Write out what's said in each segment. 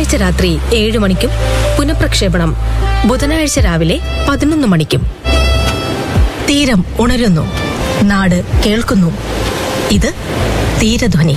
ശനിയാഴ്ച രാത്രി ഏഴ് മണിക്കും പുനഃപ്രക്ഷേപണം ബുധനാഴ്ച രാവിലെ പതിനൊന്ന് മണിക്കും തീരം ഉണരുന്നു നാട് കേൾക്കുന്നു ഇത് തീരധ്വനി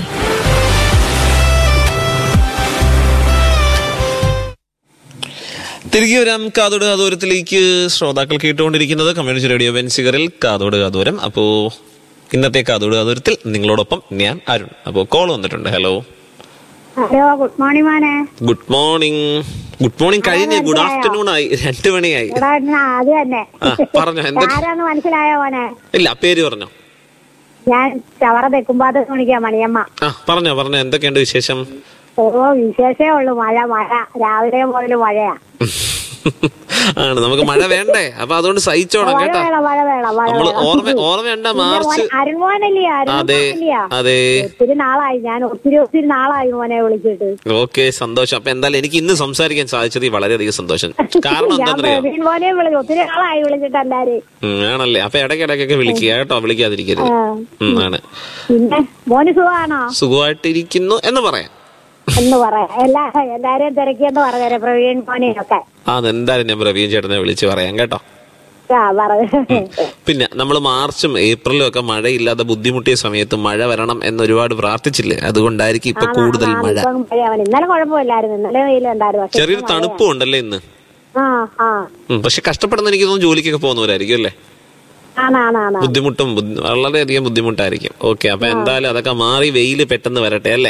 തിരികെ വരാം കാതോട് കാതോരത്തിലേക്ക് ശ്രോതാക്കൾ കേട്ടുകൊണ്ടിരിക്കുന്നത് കമ്മ്യൂണിറ്റി റേഡിയോ വെൻസിഗറിൽ കാതോട് കാതോരം അപ്പോ ഇന്നത്തെ കാതോട് കാതോരത്തിൽ നിങ്ങളോടൊപ്പം ഞാൻ അരുൺ അപ്പോ കോൾ വന്നിട്ടുണ്ട് ഹലോ ഹലോ ഗുഡ് മോർണിംഗ് മോനെ ഗുഡ് മോർണിംഗ് ഗുഡ് മോർണിംഗ് കഴിഞ്ഞ് ഗുഡ് ആഫ്റ്റർനൂൺ ആയി രണ്ടു മണിയായി ഇവിടെ ഇരുന്ന് അത് തന്നെ ആ, പറഞ്ഞോ, എന്തൊക്കെ? ആരാന്ന് മനസ്സിലായോ മോനെ ഇല്ല പേര് പറഞ്ഞോ ഞാൻ ചവറ തെക്കുമ്പാത്ത് വിളിക്കാം മണിയമ്മ ആ പറഞ്ഞോ പറഞ്ഞോ എന്തൊക്കെയുണ്ട് വിശേഷം ഓ വിശേഷമേ ഉള്ളൂ മഴ മഴ രാവിലെ മുതൽ മഴയാ ആണ് നമുക്ക് മഴ വേണ്ടേ അപ്പൊ അതുകൊണ്ട് സഹിച്ചോണം മഴ കേട്ടാ വേണം മഴ വേണം മഴ നമ്മള് വേണം. ഓർമ്മ ഓർമ്മയുണ്ട പിന്നെ മാർച്ച് മോൻ- അരുൺമോനല്ലയോ അതെ അരുൺമോനല്ലയോ അതെ ഒത്തിരി നാളായി ഞാൻ ഒത്തിരി ഒത്തിരി നാളായി മോനെ വിളിച്ചിട്ട് ഓക്കെ സന്തോഷം അപ്പൊ എന്തായാലും എനിക്ക് ഇന്ന് സംസാരിക്കാൻ സാധിച്ചതിൽ വളരെയധികം സന്തോഷം കാരണം ഞാൻ എന്താണെന്നറിയോ പ്രവീൺ മോനെ വിളിച്ചു ഒത്തിരി നാളായി വിളിച്ചിട്ട് എല്ലാരും ഉം, ആണല്ലേ അപ്പൊ ഇടയ്ക്കിടയ്ക്കൊക്കെ വിളിക്കുക കേട്ടോ വിളിക്കാതിരിക്കരുത് ആ. ഉം, ആണ് പിന്നെ മോന് സുഖമാണോ സുഖമായിട്ടിരിക്കുന്നു എന്ന് പറയാം എന്ന് പറയാം എല്ലാ എല്ലാരെയും തിരക്കിയെന്ന് പറഞ്ഞേരെ പ്രവീൺ മോനെയൊക്കെ ആ അതെന്തായാലും ഞാൻ പ്രവീൺ ചേട്ടനെ വിളിച്ച് പറയാം കേട്ടോ ആ പറഞ്ഞു പിന്നെ നമ്മൾ മാർച്ചും ഏപ്രിലും ഒക്കെ മഴയില്ലാതെ ബുദ്ധിമുട്ടിയ സമയത്ത് മഴ വരണം എന്ന് ഒരുപാട് പ്രാർത്ഥിച്ചില്ലേ അതുകൊണ്ടായിരിക്കും ഇപ്പൊ കൂടുതൽ മഴ ഇപ്പം മഴയാവണം. ഇന്നലെ കുഴപ്പമില്ലായിരുന്നു ഇന്നലെ വെയിലുണ്ടായിരുന്നു പക്ഷെ ചെറിയൊരു തണുപ്പും ഉണ്ടല്ലേ ഇന്ന് ആ ആ ഉം, പക്ഷെ കഷ്ടപ്പെടുന്ന എനിക്ക് തോന്നുന്നു ജോലിക്കൊക്കെ പോകുന്നവരായിരിക്കും അല്ലേ ആണാണാണ് ബുദ്ധിമുട്ടും ബുദ്ധി- വളരെയധികം ബുദ്ധിമുട്ടായിരിക്കും ഓക്കെ അപ്പൊ എന്തായാലും അതൊക്കെ മാറി വെയില് പെട്ടെന്ന് വരട്ടെ അല്ലേ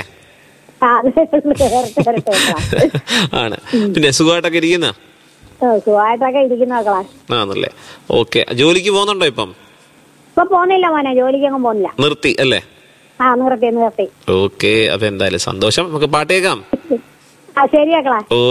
ആണ് പിന്നെ സുഖമായിട്ടൊക്കെ ഇരിക്കുന്ന സുഖമായിട്ടൊക്കെ ഇരിക്കുന്ന മക്കളാ ആണല്ലേ ഓക്കെ ജോലിക്ക് പോകുന്നുണ്ടോ ഇപ്പം ഇപ്പൊ പോന്നില്ല മോനെ ജോലിക്കൊന്നും പോന്നില്ല നിർത്തി അല്ലേ ആ നിർത്തി നിർത്തി ഓക്കെ അപ്പൊ എന്തായാലും സന്തോഷം നമുക്ക് പാട്ട് കേൾക്കാം ആ ശരി മക്കളാ ഓ